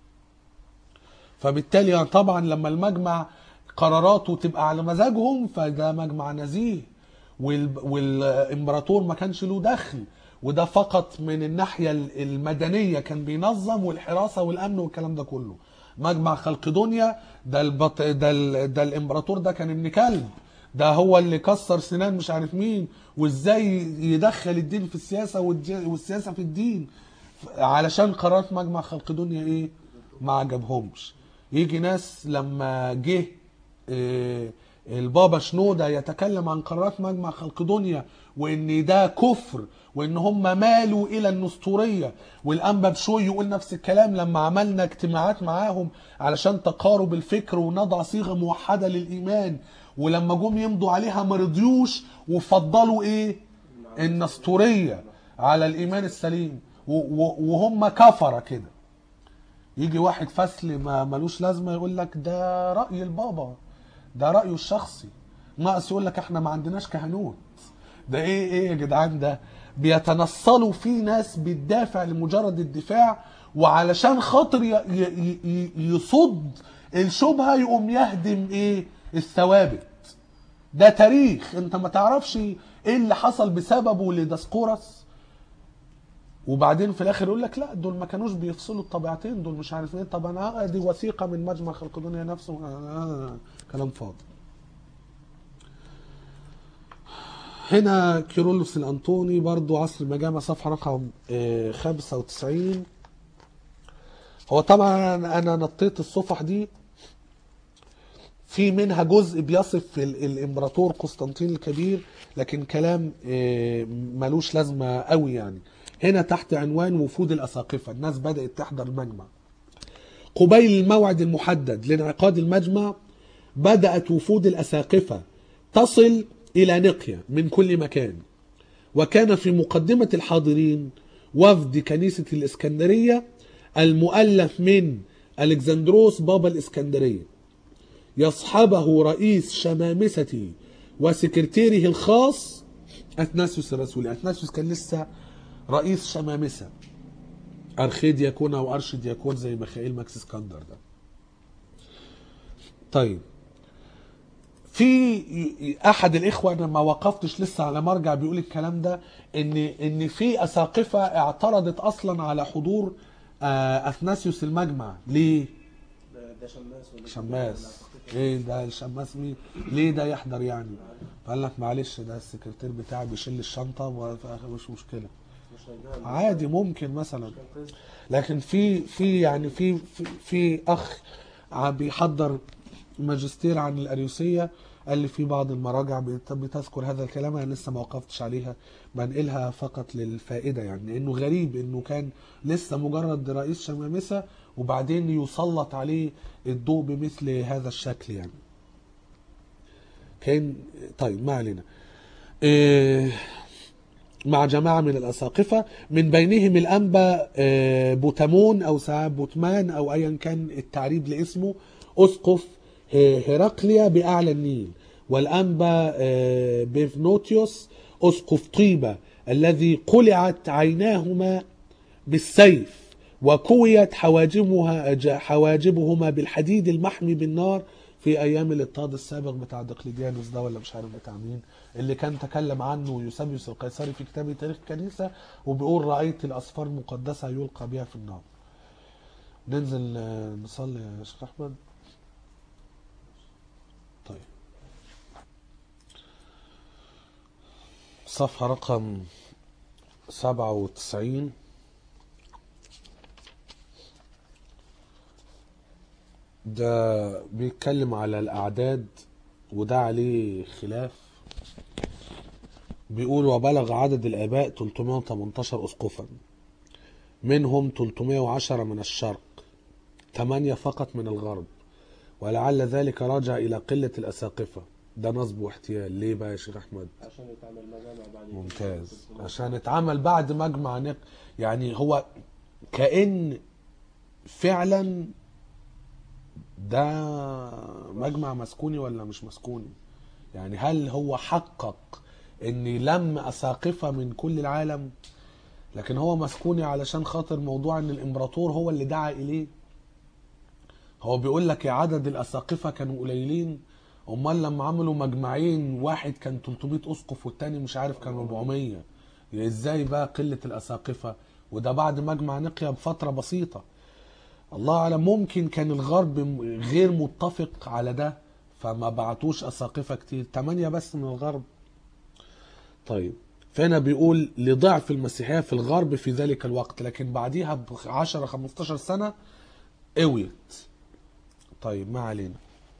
فبالتالي يعني طبعا لما المجمع قراراته تبقى على مزاجهم فده مجمع نزيه وال... والامبراطور ما كانش له دخل وده فقط من الناحية المدنية كان بينظم والحراسة والأمن والكلام ده كله مجمع خلقدونيا ده البط... ده, ال... ده الامبراطور ده كان ابن كلب ده هو اللي كسر سنان مش عارف مين وازاي يدخل الدين في السياسة والج... والسياسة في الدين علشان قرارات مجمع خلقدونيا ايه ما عجبهمش يجي ناس لما جه آه، البابا شنودة يتكلم عن قرارات مجمع خلقدونيا وان ده كفر وان هم مالوا الى النسطورية والانبا بشوي يقول نفس الكلام لما عملنا اجتماعات معاهم علشان تقارب الفكر ونضع صيغة موحدة للايمان ولما جم يمضوا عليها ما رضيوش وفضلوا ايه النسطورية على الايمان السليم و- و- وهم كفرة كده يجي واحد فسل ما ملوش لازمه يقول لك ده راي البابا ده رايه الشخصي ناقص يقول لك احنا ما عندناش كهنوت ده ايه ايه يا جدعان ده بيتنصلوا في ناس بتدافع لمجرد الدفاع وعلشان خاطر ي- ي- ي- يصد الشبهه يقوم يهدم ايه الثوابت ده تاريخ انت ما تعرفش ايه اللي حصل بسببه لدسقورس وبعدين في الاخر يقول لك لا دول ما كانوش بيفصلوا الطبيعتين دول مش عارف ايه طب انا دي وثيقه من مجمع خلقدونيا نفسه آه كلام فاضي هنا كيرلس الانطوني برضو عصر المجامع صفحه رقم آه، 95 هو طبعا انا نطيت الصفح دي في منها جزء بيصف ال- الامبراطور قسطنطين الكبير لكن كلام آه، ملوش لازمه قوي يعني هنا تحت عنوان وفود الاساقفه الناس بدات تحضر المجمع قبيل الموعد المحدد لانعقاد المجمع بدات وفود الاساقفه تصل الى نقيا من كل مكان وكان في مقدمه الحاضرين وفد كنيسه الاسكندريه المؤلف من الكسندروس بابا الاسكندريه يصحبه رئيس شمامسته وسكرتيره الخاص اثناسيوس الرسولي اثناسيوس كان لسه رئيس شمامسه ارخي دياكون او ارش دياكون زي ميخائيل ماكس اسكندر ده طيب في احد الاخوه انا ما وقفتش لسه على مرجع بيقول الكلام ده ان ان في اساقفه اعترضت اصلا على حضور آه، اثناسيوس المجمع ليه ده, ده شماس ولا شماس ايه ده الشماس مين ليه ده يحضر يعني فقال لك معلش ده السكرتير بتاعي بيشيل الشنطه ومش مشكله مش هيجي عادي ممكن مثلا كان قصد لكن في في يعني في في, في اخ ع- بيحضر ماجستير عن الاريوسيه قال لي في بعض المراجع بت- بتذكر هذا الكلام انا لسه ما وقفتش عليها بنقلها فقط للفائده يعني لانه غريب انه كان لسه مجرد رئيس شمامسه وبعدين يسلط عليه الضوء بمثل هذا الشكل يعني كان طيب ما علينا إيه مع جماعة من الأساقفة من بينهم الأنبا آه، بوتامون أو ساعات بوتمان أو أيا كان التعريب لاسمه أسقف ه- هرقليا بأعلى النيل والأنبا آه، بيفنوتيوس أسقف طيبة الذي قلعت عيناهما بالسيف وكويت حواجبها ج- حواجبهما بالحديد المحمي بالنار في ايام الاضطهاد السابق بتاع دقلديانوس ده ولا مش عارف بتاع مين اللي كان تكلم عنه يوسبيوس القيصري في كتاب تاريخ الكنيسه وبيقول رايت الاسفار المقدسه يلقى بها في النار. ننزل آه، نصلي يا شيخ احمد. طيب. صفحه رقم 97 ده بيتكلم على الأعداد وده عليه خلاف بيقول وبلغ عدد الآباء 318 أسقفا منهم 310 من الشرق 8 فقط من الغرب ولعل ذلك راجع إلى قلة الأساقفة ده نصب واحتيال ليه بقى يا شيخ أحمد عشان يتعمل مجامع بعد كده. ممتاز عشان اتعمل بعد مجمع نق يعني هو كأن فعلا ده مجمع مسكوني ولا مش مسكوني يعني هل هو حقق ان لم اساقفه من كل العالم لكن هو مسكوني علشان خاطر موضوع ان الامبراطور هو اللي دعا اليه هو بيقول لك يا عدد الاساقفه كانوا قليلين امال لما عملوا مجمعين واحد كان 300 اسقف والتاني مش عارف كان 400 يا ازاي بقى قله الاساقفه وده بعد مجمع نقيا بفتره بسيطه الله اعلم ممكن كان الغرب م- غير متفق على ده فما بعتوش اساقفه كتير تمانية بس من الغرب طيب فهنا بيقول لضعف المسيحيه في الغرب في ذلك الوقت لكن بعديها ب 10 15 سنه قويت طيب ما علينا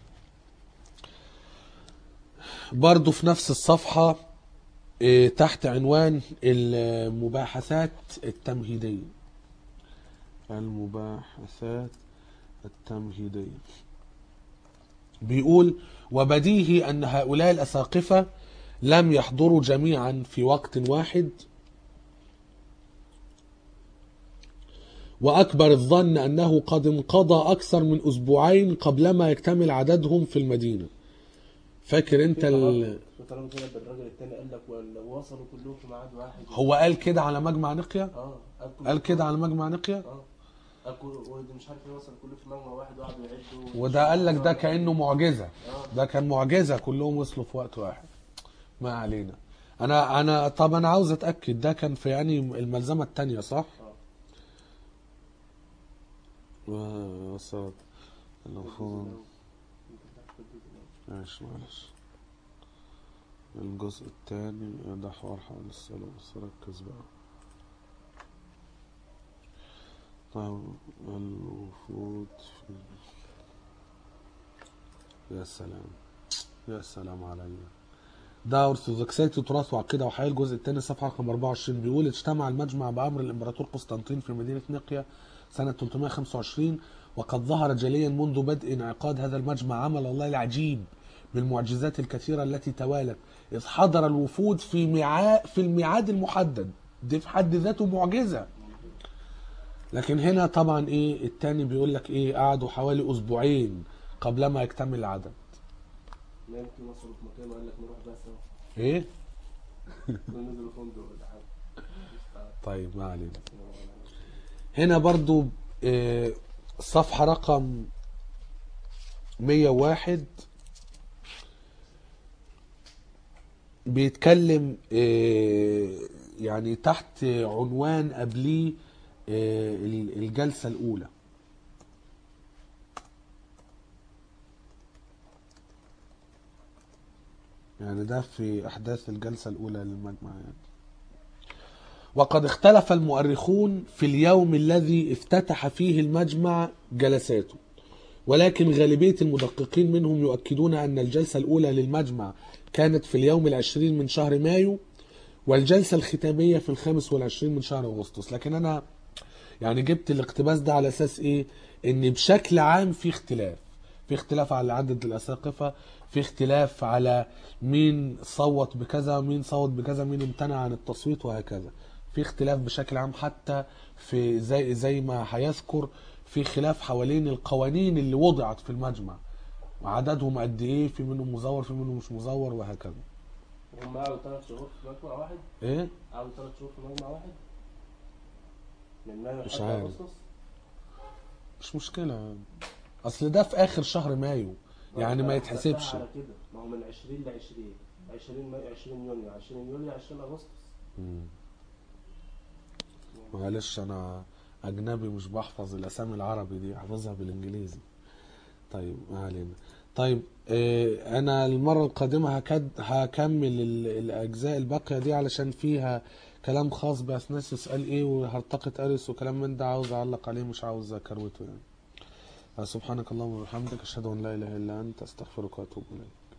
برضو في نفس الصفحة إيه، تحت عنوان المباحثات التمهيدية المباحثات التمهيدية بيقول وبديهي أن هؤلاء الأساقفة لم يحضروا جميعا في وقت واحد وأكبر الظن أنه قد انقضى أكثر من أسبوعين قبلما يكتمل عددهم في المدينة فاكر أنت ال... طالما كده بالراجل التاني قال لك ولا وصلوا كلهم في ميعاد واحد هو قال كده على مجمع نقيا اه كل- قال كده على مجمع نقيا اه قال كل وده مش عارف ايه وصل كله في مجمع واحد وقعدوا يعدوا وده قال لك ده كأنه معجزة اه ده كان معجزة كلهم وصلوا في وقت واحد ما علينا انا انا طب انا عاوز اتاكد ده كان في يعني الملزمه الثانيه صح اه آه، وصلت المفروض ماشي معلش الجزء الثاني ده حوار حول الصلاة بس ركز بقى طيب المفروض في يا سلام يا سلام عليا ده أرثوذكسية تراث وعقيدة وحياة الجزء الثاني صفحة رقم 24 بيقول اجتمع المجمع بأمر الإمبراطور قسطنطين في مدينة نقيا سنة 325 وقد ظهر جليا منذ بدء انعقاد هذا المجمع عمل الله العجيب بالمعجزات الكثيرة التي توالت إذ حضر الوفود في ميعاد في الميعاد المحدد دي في حد ذاته معجزة لكن هنا طبعا ايه التاني بيقول لك ايه قعدوا حوالي اسبوعين قبل ما يكتمل العدد ما يمكن وصلوا في مكان وقال لك نروح بس اهو ايه ننزل فندق ولا حاجه مش عارف. طيب ما علينا هنا برضو آه، صفحة رقم 101 بيتكلم آه، يعني تحت عنوان قبليه آه، الجلسة الأولى يعني ده في أحداث الجلسة الأولى للمجمع يعني وقد اختلف المؤرخون في اليوم الذي افتتح فيه المجمع جلساته ولكن غالبية المدققين منهم يؤكدون أن الجلسة الأولى للمجمع كانت في اليوم العشرين من شهر مايو والجلسة الختامية في الخامس والعشرين من شهر أغسطس لكن أنا يعني جبت الاقتباس ده على أساس إيه إن بشكل عام في اختلاف في اختلاف على عدد الأساقفة في اختلاف على مين صوت بكذا مين صوت بكذا مين امتنع عن التصويت وهكذا في اختلاف بشكل عام حتى في زي زي ما هيذكر في خلاف حوالين القوانين اللي وضعت في المجمع وعددهم قد ايه في منهم مزور في منهم مش مزور وهكذا هم قعدوا ثلاث شهور في مجمع واحد ايه قعدوا ثلاث شهور في مجمع واحد من مايو مش لحد عارف. اغسطس مش مشكلة اصل ده في اخر شهر مايو يعني ما أنا يتحسبش حسبتها على كده ما هو من 20 ل 20 20 مايو 20 يونيو 20 يوليو 20 اغسطس مم. معلش انا اجنبي مش بحفظ الاسامي العربي دي حافظها بالانجليزي طيب ما علينا طيب آه، انا المره القادمه هكد هكمل ال- الاجزاء الباقيه دي علشان فيها كلام خاص باثناسيوس قال ايه وهرطقة اريس وكلام من ده عاوز اعلق عليه مش عاوز اكروته يعني سبحانك اللهم وبحمدك اشهد ان لا اله الا انت استغفرك واتوب اليك